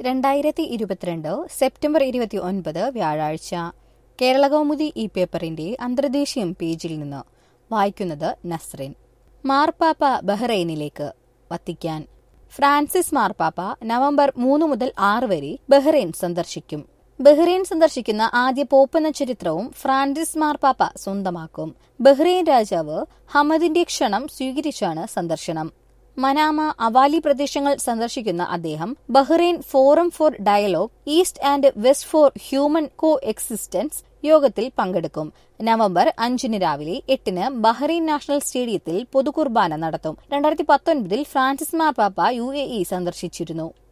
രണ്ടായിരത്തി ഇരുപത്തിരണ്ട് സെപ്റ്റംബർ ഇരുപത്തി ഒൻപത് വ്യാഴാഴ്ച കേരളകൗമുദി ഈ പേപ്പറിന്റെ അന്തർദേശീയം പേജിൽ നിന്ന് വായിക്കുന്നത് നസ്റിൻ മാർപ്പാപ്പ ബഹ്റൈനിലേക്ക് വത്തിക്കാൻ ഫ്രാൻസിസ് മാർപ്പാപ്പ നവംബർ മൂന്ന് മുതൽ ആറ് വരെ ബഹ്റൈൻ സന്ദർശിക്കും ബഹ്റൈൻ സന്ദർശിക്കുന്ന ആദ്യ പോപ്പെന്ന ചരിത്രവും ഫ്രാൻസിസ് മാർപ്പാപ്പ സ്വന്തമാക്കും ബഹ്റൈൻ രാജാവ് ഹമദിന്റെ ക്ഷണം സ്വീകരിച്ചാണ് സന്ദർശനം മനാമ അവാലി പ്രദേശങ്ങൾ സന്ദർശിക്കുന്ന അദ്ദേഹം Bahrain forum for dialogue east and west for human coexistence യോഗത്തിൽ പങ്കെടുക്കും നവംബർ അഞ്ചിന് രാവിലെ എട്ടിന് ബഹ്റൈൻ നാഷണൽ സ്റ്റേഡിയത്തിൽ പൊതുകുർബാന നടത്തും രണ്ടായിരത്തി പത്തൊൻപതിൽ ഫ്രാൻസിസ് മാർപ്പാപ്പ യു എ ഇ സന്ദർശിച്ചിരുന്നു